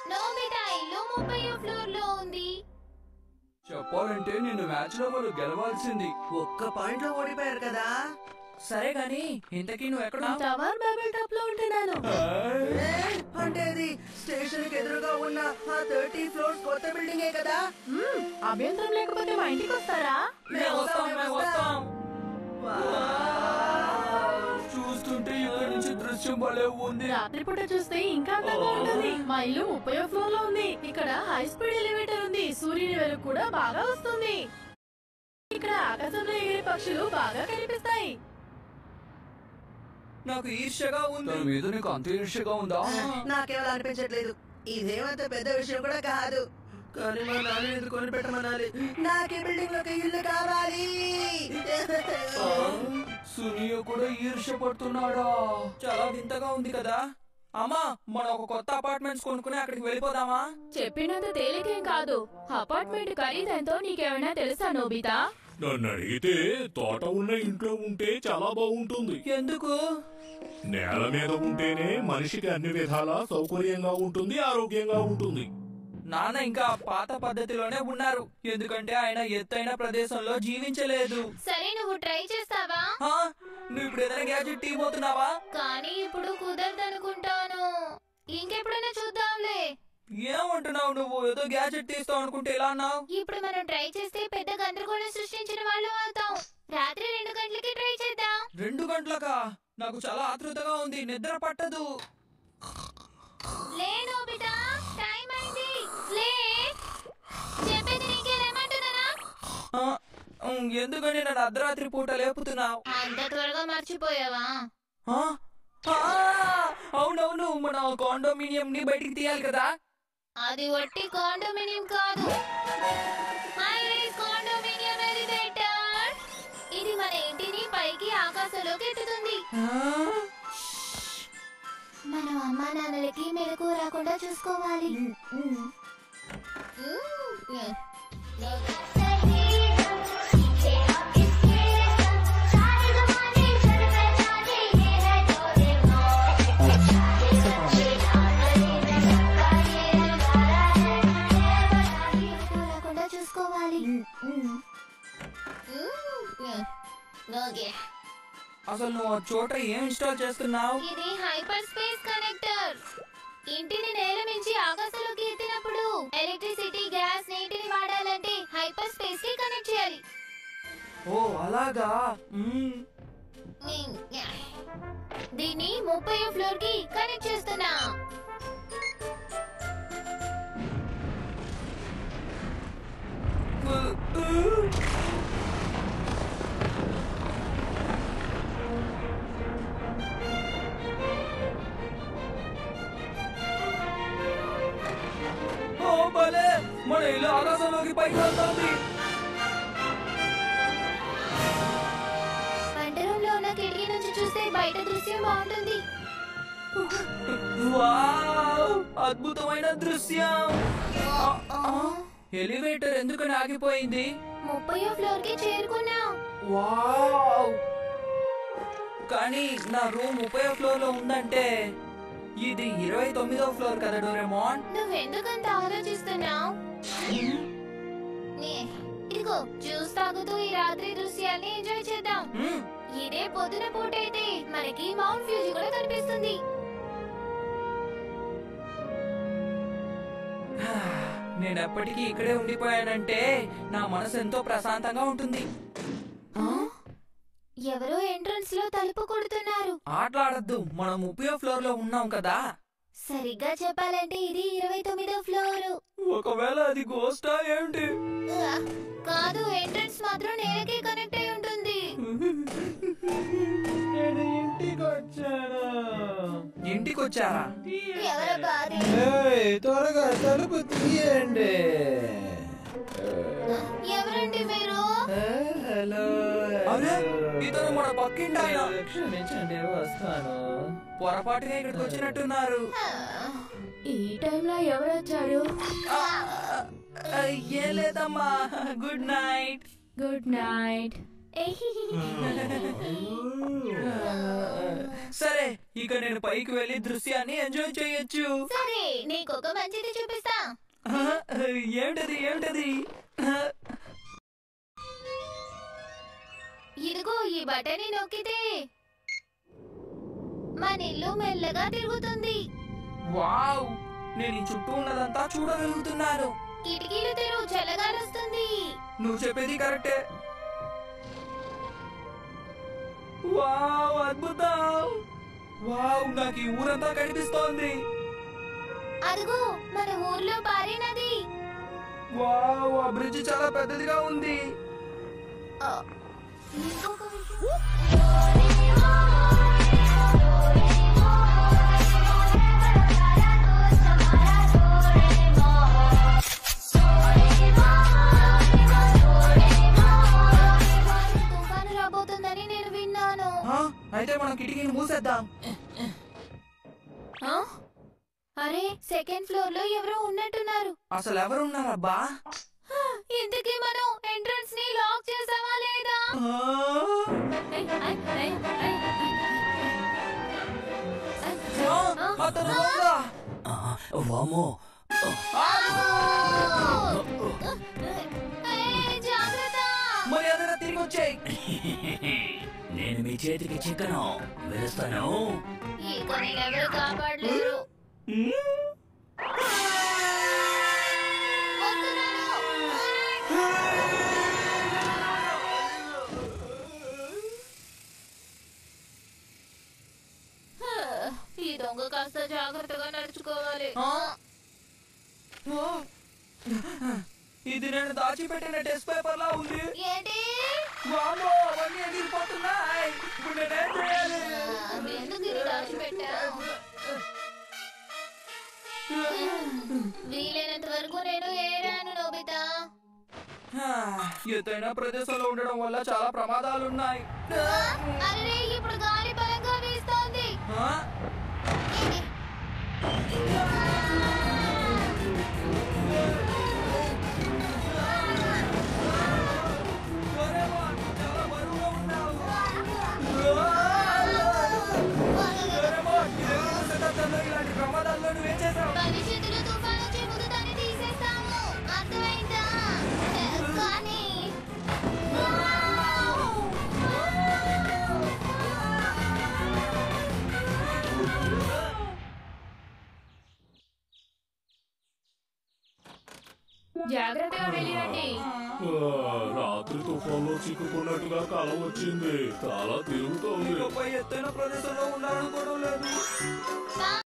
Nobita ఇల్లు ముప్పై floor లో ఉంది చెప్పాలంటే నిన్ను మ్యాచ్ లో వాళ్ళు గెలవాల్సింది ఒక్క పాయింట్ లో ఓడిపోయారు కదా సరే గాని ఇంతకీ నువ్వు ఎక్కడ టవర్ బేబిల్ టాప్ లో ఉంటున్నాను ఏ, అంటే అది స్టేషన్ కి ఎదురుగా ఉన్న ఆ థర్టీ ఫ్లోర్స్ కొత్త బిల్డింగే కదా మ్మ్, అభ్యంతరం లేకపోతే మా ఇంటికి వస్తారా మేము వస్తాం మేము వస్తాం చూస్తుంటే ఇక్కడ నుంచి దృశ్యం భలే ఉంది రాత్రిపూట చూస్తే ఇంకా అందంగా ఉంటుంది మా ఇల్లు ముప్పై ఫ్లోర్ లో ఉంది ఇక్కడ హై స్పీడ్ ఎలివేటర్ ఉంది సూర్యుని వెలుగు కూడా బాగా వస్తుంది ఇక్కడ ఆకాశంలో ఎగిరే పక్షులు బాగా కనిపిస్తాయి నాకు ఈర్ష్యగా ఉంది తన మీద నీకు అంత ఈర్ష్యగా ఉందా నాకేమలా అనిపించట్లేదు ఇదేమంత పెద్ద విషయం కూడా కాదు కానీ మా నాన్న ఇది కొని పెట్టమనాలి నాకు ఈ బిల్డింగ్ లోకి ఇల్లు కావాలి ఆ, సునియో కూడా ఈర్ష్య పడుతున్నాడా చాలా వింతగా ఉంది కదా అమ్మా మనం ఒక కొత్త అపార్ట్మెంట్స్ కొనుక్కుని అక్కడికి వెళ్ళిపోదామా చెప్పినంత తేలికేం కాదు అపార్ట్మెంట్ ఖరీదెంతో నీకేమైనా తెలుసా నోబితా నన్ను అడిగితే తోట ఉన్న ఇంట్లో ఉంటే చాలా బాగుంటుంది ఎందుకు నేల మీద ఉంటేనే మనిషికి అన్ని విధాలా సౌకర్యంగా ఉంటుంది ఆరోగ్యంగా ఉంటుంది నాన్న ఇంకా పాత పద్ధతిలోనే ఉన్నారు ఎందుకంటే ఆయన ఎత్తైన ప్రదేశంలో జీవించలేదు సరే నువ్వు ట్రై చేస్తావా హా? నువ్వు ఇప్పుడు ఏదైనా గ్యాజెట్ తీయబోతున్నావా కానీ ఇప్పుడు కుదరదనుకుంటాను ఇంకెప్పుడైనా చూద్దాంలే ఏమంటున్నావు నువ్వు ఏదో గ్యాజెట్ తీస్తావు అనుకుంటే ఎలా అన్నావు ఇప్పుడు మనం ట్రై చేస్తే పెద్ద గందరగోళం సృష్టించిన వాళ్ళు అవుతాం రాత్రి రెండు గంటలకి ట్రై చేద్దాం రెండు గంటలకా నాకు చాలా ఆతృతగా ఉంది నిద్ర పట్టదు లే నోబితా టైం అయింది లే చెప్పేది నీకేనేమంటున్నానా ఆ, ఉమ్, ఎందుకని నన్ను అర్ధరాత్రి పూట లేపుతున్నావు అంత త్వరగా మర్చిపోయావా ఆ? ఆ, అవునవును మన కాండోమినియం ని బయటికి తీయాలి కదా అది ఒట్టి కాండోమినియం కాదు హై రైస్ కాండోమినియం ఎలివేటర్ ఇది మన ఇంటిని పైకి ఆకాశంలోకి ఎత్తుతుంది ఆ? మనం అమ్మా నాన్నలకి మెలకు రాకుండా చూసుకోవాలి మెలకు రాకుండా చూసుకోవాలి ఓకే అసలు నువ్వు ఆ చోట ఏం ఇన్స్టాల్ చేస్తున్నావు ఇది హైపర్ స్పేస్ కనెక్టర్ ఇంటిని నేల మించి ఆకాశంలోకి ఎత్తినప్పుడు ఎలక్ట్రిసిటీ గ్యాస్ నీటిని వాడాలంటే హైపర్ స్పేస్ కి కనెక్ట్ చేయాలి ఓ అలాగా మ్మ్. దీన్ని ముప్పై ఫ్లోర్ కి కనెక్ట్ చేస్తున్నా ఓ భలే మన ఇల్లు ఆకాశంలోకి పైకి వెళ్తుంది వంట రూమ్ లో ఉన్న కిటికీ నుంచి చూస్తే బయట దృశ్యం బాగుంటుంది వావ్ అద్భుతమైన దృశ్యం ఎలివేటర్ ఎందుకని ఆగిపోయింది ముప్పై ఫ్లోర్ కి చేరుకున్నా వావ్ కానీ నా రూమ్ ముప్పై ఫ్లోర్ లో ఉందంటే ఇది ఇరవై తొమ్మిదో ఫ్లోర్ కదా డోరేమోన్ నువ్వెందుకంత ఆలోచిస్తున్నావు ఇదిగో జ్యూస్ తాగుతూ ఈ రాత్రి దృశ్యాన్ని ఎంజాయ్ చేద్దాం మ్మ్. ఇదే పొద్దున పూట అయితే మనకి మౌంట్ ఫ్యూజీ కూడా కనిపిస్తుంది నేను ఎప్పటికీ ఇక్కడే ఉండిపోయానంటే నా మనసు ఎంతో ప్రశాంతంగా ఉంటుంది ఎవరో ఎంట్రన్స్ లో తలుపు కొడుతున్నారు ఆటలాడద్దు మనం ముప్పయో ఫ్లోర్ లో ఉన్నాం కదా సరిగ్గా చెప్పాలంటే ఇది ఇరవై తొమ్మిదో ఫ్లోర్ ఒకవేళ అది గోస్టా ఏంటి కాదు ఎంట్రన్స్ మాత్రం నేలకే కనెక్ట్ అయి ఉంటుంది నేను ఇంటికి వచ్చాను ఇంటికి వచ్చారా ఎవరబ్బా అది? ఏయ్, త్వరగా తలుపు తీయండి ఎవరండి మీరు హలో అరే ఇతను మన పక్కింటి ఆయన క్షమించండి వస్తాను పొరపాటుగా ఇక్కడికి వచ్చినట్టున్నారు ఈ టైంలో ఎవరు వచ్చారు ఆ, ఆ, ఏం లేదమ్మా గుడ్ నైట్ గుడ్ నైట్ సరే ఇక నేను పైకి వెళ్ళి దృశ్యాన్ని ఎంజాయ్ చేయొచ్చు సరే నీకొక మంచిది చూపిస్తా ఏమిటది ఏమిటది ఇదిగో ఈ బటన్ని నొక్కితే మన ఇల్లు మెల్లగా తిరుగుతుంది వావ్ నేను ఈ చుట్టూ ఉన్నదంతా చూడగలుగుతున్నాను కిటికీలు తెరువు చల్లగాలొస్తుంది నువ్వు చెప్పేది కరెక్టే వావ్ అద్భుతం వావ్ నాకు ఈ ఊరంతా కనిపిస్తోంది అదిగో మన ఊర్లో పారే నది వావ్ ఆ బ్రిడ్జ్ చాలా పెద్దదిగా ఉంది ఆ, ఇంకొక విషయం. తుఫాను రాబోతుందని నేను విన్నాను ఆ, అయితే మనం కిటికీని మూసేద్దాం ఆ? అరే సెకండ్ ఫ్లోర్ లో ఎవరో ఉన్నట్టున్నారు అసలు ఎవరున్నారబ్బా హ, ఇంతకీ మనం ఎంట్రన్స్ ని లాక్ చేసావా లేదా ఆ? ఐ, ఐ, ఐ, ఐ, ఐ. ఆ, అతను దొంగ. వామో ఏయ్, జాగ్రత్త మరి ఏదైనా తిరిగి వచ్చాయి నేను మీ చేతికి చిక్కను వెలుస్తాను ఇక నేనెవరు కాపాడలేరు వస్తున్నాను. హ, ఈ దొంగ కాస్త జాగ్రత్తగా నడుచుకోవాలి ఇది నేను దాచిపెట్టిన టెస్ట్ పేపర్ లా ఉంది ఏంటి వామ్మో, అవన్నీ ఎగిరిపోతున్నాయి ఇప్పుడు నేనేం చేయాలి ఆ, ఎందుకు ఇది దాచిపెట్టావు వీలైనంత వరకు నేను ఏరాను నోబితా హా, ఎత్తైన ప్రదేశంలో ఉండడం వల్ల చాలా ప్రమాదాలున్నాయి అరే ఇప్పుడు గాలి బలంగా వీస్తోంది ఆ? డోరేమోన్, చాలా బరువుగా ఉన్నావు. డోరేమోన్, ఈ రెండు శతాబ్దంలో ఇలాంటి ప్రమాదాల్లో నువ్వేం చేశావు భవిష్యత్తులో తుఫాను వచ్చే ముందు దాన్ని తీసేస్తాము అర్థమైందా కానీ జాగ్రత్తగా వెళ్ళిరండి ఆ, రాత్రి తుఫాన్లో చిక్కుకున్నట్టుగా కల వచ్చింది తల తిరుగుతోంది ఇకపై ఎత్తైన ప్రదేశంలో ఉండాలనుకోవడం లేదు